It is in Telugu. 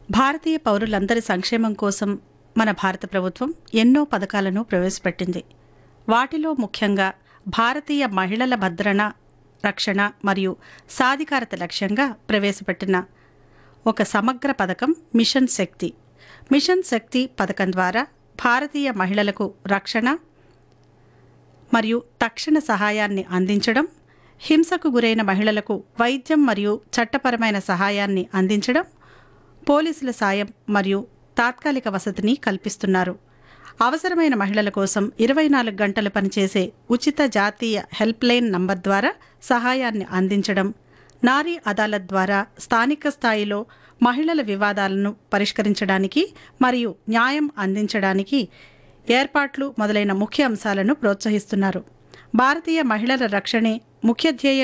భారతీయ పౌరులందరి సంక్షేమం కోసం మన భారత ప్రభుత్వం ఎన్నో పథకాలను ప్రవేశపెట్టింది వాటిలో ముఖ్యంగా భారతీయ మహిళల భద్రణ రక్షణ మరియు సాధికారత లక్ష్యంగా ప్రవేశపెట్టిన ఒక సమగ్ర పథకం మిషన్ శక్తి మిషన్ శక్తి పథకం ద్వారా భారతీయ మహిళలకు రక్షణ మరియు తక్షణ సహాయాన్ని అందించడం హింసకు గురైన మహిళలకు వైద్యం మరియు చట్టపరమైన సహాయాన్ని అందించడం పోలీసుల సాయం మరియు తాత్కాలిక వసతిని కల్పిస్తున్నారు అవసరమైన మహిళల కోసం ఇరవై నాలుగు గంటలు పనిచేసే ఉచిత జాతీయ హెల్ప్ లైన్ నంబర్ ద్వారా సహాయాన్ని అందించడం నారీ అదాలత్ ద్వారా స్థానిక స్థాయిలో మహిళల వివాదాలను పరిష్కరించడానికి మరియు న్యాయం అందించడానికి ఏర్పాట్లు మొదలైన ముఖ్య అంశాలను ప్రోత్సహిస్తున్నారు భారతీయ మహిళల రక్షణే ముఖ్య ధ్యేయం